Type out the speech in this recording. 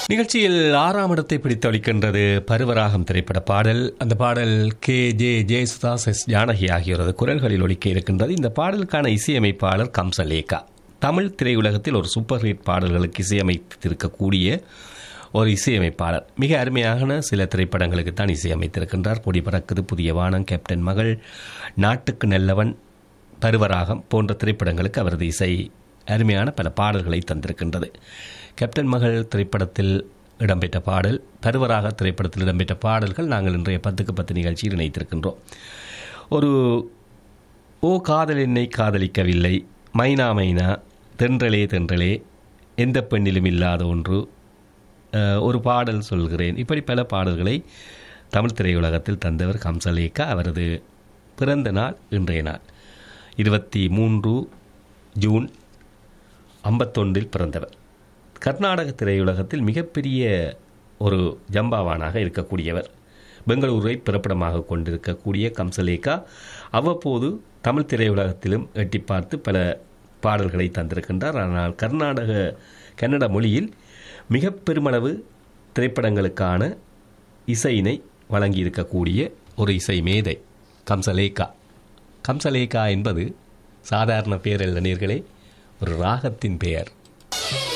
நிகழ்ச்சியில் ஆறாம் இடத்தை பிடித்தளிக்கின்றது பருவராகம் திரைப்பட பாடல் அந்த பாடல் K J Yesudas S Janaki ஆகியோரது குரல்களில் ஒலிக்க இருக்கின்றது இந்த பாடலுக்கான இசையமைப்பாளர் கம்சலேகா தமிழ் திரையுலகத்தில் ஒரு சூப்பர் ஹிட் பாடல்களுக்கு இசையமைத்திருக்கக்கூடிய ஒரு இசையமைப்பாளர் மிக அருமையான சில திரைப்படங்களுக்கு தான் இசையமைத்திருக்கின்றார் பொடி பறக்குது புதிய வானம் கேப்டன் மகள் நாட்டுக்கு நல்லவன் பருவராகம் போன்ற திரைப்படங்களுக்கு அவரது இசை அருமையான பல பாடல்களை தந்திருக்கின்றது கேப்டன் மகள் திரைப்படத்தில் இடம்பெற்ற பாடல் பருவராக திரைப்படத்தில் இடம்பெற்ற பாடல்கள் நாங்கள் இன்றைய பத்துக்கு பத்து நிகழ்ச்சியில் இணைத்திருக்கின்றோம் ஒரு ஓ காதல் என்னை காதலிக்கவில்லை மைனா மைனா தென்றலே தென்றலே எந்த பெண்ணிலும் இல்லாத ஒன்று அஹ், ஒரு பாடல் சொல்கிறேன் இப்படி பல பாடல்களை தமிழ் திரையுலகத்தில் தந்தவர் கம்சலேகா அவரது பிறந்த நாள் இன்றைய நாள் இருபத்தி மூன்று ஜூன் ஐம்பத்தொன்றில் பிறந்தவர் கர்நாடக திரையுலகத்தில் மிகப்பெரிய ஒரு ஜம்பாவானாக இருக்கக்கூடியவர் பெங்களூரை பிறப்பிடமாக கொண்டிருக்கக்கூடிய கம்சலேகா அவ்வப்போது தமிழ் திரையுலகத்திலும் எட்டி பார்த்து பல பாடல்களை தந்திருக்கின்றார் ஆனால் கர்நாடக கன்னட மொழியில் மிக பெருமளவு திரைப்படங்களுக்கான இசையினை வழங்கியிருக்கக்கூடிய ஒரு இசை மேதை கம்சலேகா கம்சலேகா என்பது சாதாரண பெயர் அல்ல நேர்களே ஒரு ராகத்தின் பெயர்